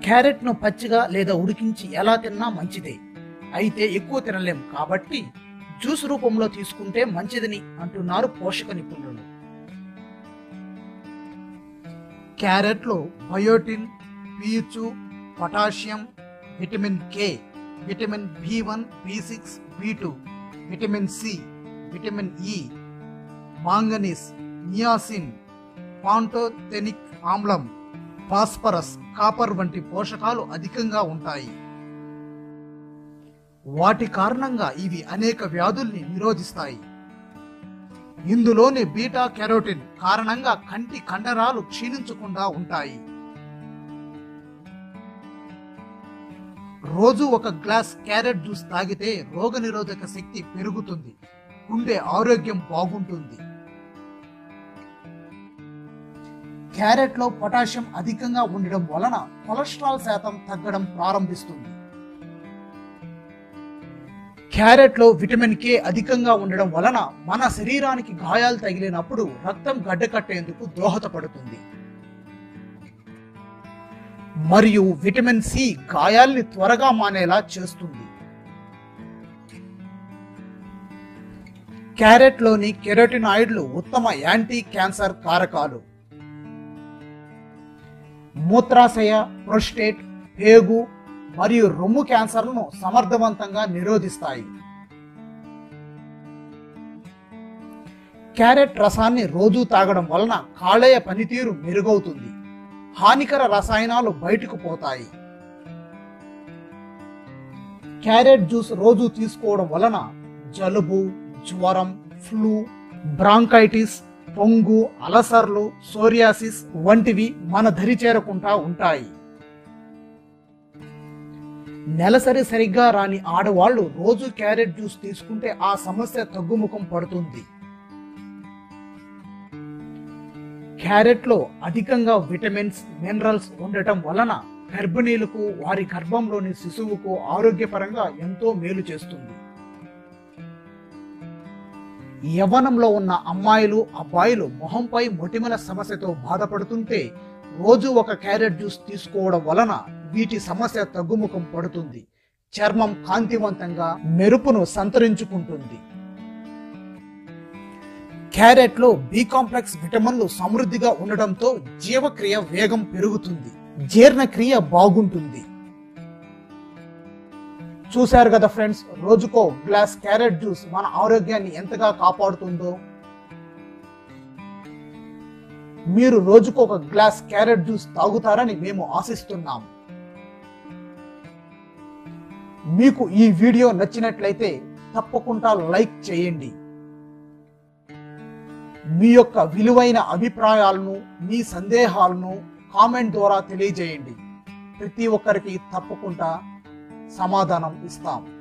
క్యారెట్ను పచ్చిగా లేదా ఉడికించి ఎలా తిన్నా మంచిదే అయితే ఎక్కువ తినలేం కాబట్టి జ్యూస్ రూపంలో తీసుకుంటే మంచిదని అంటున్నారు పోషక నిపుణులు క్యారెట్లో బయోటిన్ పీచు potassium vitamin K vitamin B one B six B two vitamin C vitamin E manganese niacin pantothenic ఆమ్లం ఫాస్ఫరస్ కాపర్ వంటి పోషకాలు అధికంగా ఉంటాయి వాటి కారణంగా ఇవి అనేక వ్యాధుల్ని నిరోధిస్తాయి ఇందులోని బీటా కెరోటిన్ కారణంగా కంటి కండరాలు క్షీణించకుండా ఉంటాయి రోజు ఒక గ్లాస్ క్యారెట్ జ్యూస్ తాగితే రోగనిరోధక శక్తి పెరుగుతుంది గుండె ఆరోగ్యం బాగుంటుంది క్యారెట్ లో పొటాషియం అధికంగా ఉండడం వలన కొలెస్ట్రాల్ శాతం తగ్గడం ప్రారంభిస్తుంది క్యారెట్ లో విటమిన్ కే అధికంగా ఉండడం వలన మన శరీరానికి గాయాలు తగిలినప్పుడు రక్తం గడ్డకట్టేందుకు దోహదపడుతుంది మరియు విటమిన్ సి గాయాల్ని త్వరగా మానేలా చేస్తుంది క్యారెట్ లోని కెరోటినాయిడ్లు ఉత్తమ యాంటీ క్యాన్సర్ కారకాలు మూత్రాశయ ప్రొస్టేట్ పేగు మరియు రొమ్ము క్యాన్సర్లను సమర్థవంతంగా నిరోధిస్తాయి క్యారెట్ రసాన్ని రోజు తాగడం వలన కాలేయ పనితీరు మెరుగవుతుంది హానికర రసాయనాలు బయటకు పోతాయి క్యారెట్ జ్యూస్ రోజు తీసుకోవడం వలన జలుబు జ్వరం ఫ్లూ బ్రాంకైటిస్ పొంగు అలసర్లు సోరియాసిస్ వంటివి మన దరి చేరకుండా ఉంటాయి నెలసరి సరిగ్గా రాని ఆడవాళ్లు రోజు క్యారెట్ జ్యూస్ తీసుకుంటే ఆ సమస్య తగ్గుముఖం పడుతుంది క్యారెట్ లో అధికంగా విటమిన్స్ మినరల్స్ ఉండటం వలన గర్భిణీలకు వారి గర్భంలోని శిశువుకు ఆరోగ్యపరంగా ఎంతో మేలు చేస్తుంది యవ్వనంలో ఉన్న అమ్మాయిలు అబ్బాయిలు మొహంపై మొటిమల సమస్యతో బాధపడుతుంటే రోజు ఒక క్యారెట్ జ్యూస్ తీసుకోవడం వలన వీటి సమస్య తగ్గుముఖం పడుతుంది చర్మం కాంతివంతంగా మెరుపును సంతరించుకుంటుంది క్యారెట్ లో బి కాంప్లెక్స్ విటమిన్లు సమృద్ధిగా ఉండడంతో జీవక్రియ వేగం పెరుగుతుంది జీర్ణక్రియ బాగుంటుంది చూశారు కదా ఫ్రెండ్స్ రోజుకో గ్లాస్ క్యారెట్ జ్యూస్ మన ఆరోగ్యాన్ని ఎంతగా కాపాడుతుందో మీరు రోజుకు ఒక గ్లాస్ క్యారెట్ జ్యూస్ తాగుతారని మేము ఆశిస్తున్నాం మీకు ఈ వీడియో నచ్చినట్లయితే తప్పకుండా లైక్ చేయండి మీ యొక్క విలువైన అభిప్రాయాలను మీ సందేహాలను కామెంట్ ద్వారా తెలియజేయండి ప్రతి ఒక్కరికి తప్పకుండా సమాధానం ఇస్తాం